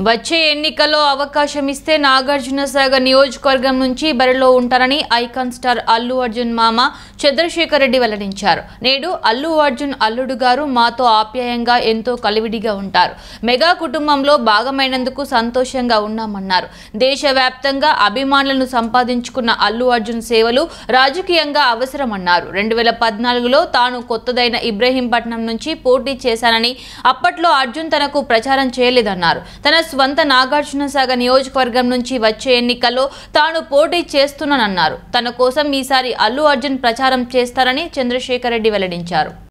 వచ్చే ఎన్నికల్లో అవకాశం ఇస్తే నాగార్జున సాగర్ నియోజకవర్గం నుంచి బరిలో ఉంటారని ఐకాన్ స్టార్ అల్లు అర్జున్ మామ చంద్రశేఖర్ రెడ్డి వెల్లడించారు నేడు అల్లు అర్జున్ అల్లుడు గారు మాతో ఆప్యాయంగా ఎంతో కలివిడిగా ఉంటారు మెగా కుటుంబంలో భాగమైనందుకు సంతోషంగా ఉన్నామన్నారు దేశవ్యాప్తంగా అభిమానులను సంపాదించుకున్న అల్లు అర్జున్ సేవలు రాజకీయంగా అవసరమన్నారు రెండు వేల పద్నాలుగులో తాను కొత్తదైన ఇబ్రహీంపట్నం నుంచి పోటీ చేశానని అప్పట్లో అర్జున్ తనకు ప్రచారం చేయలేదన్నారు తన స్వంత నాగార్జున సాగర్ నియోజకవర్గం నుంచి వచ్చే ఎన్నికల్లో తాను పోటీ చేస్తున్నానన్నారు తన కోసం ఈసారి అల్లు అర్జున్ ప్రచారం చేస్తారని చంద్రశేఖర్ రెడ్డి వెల్లడించారు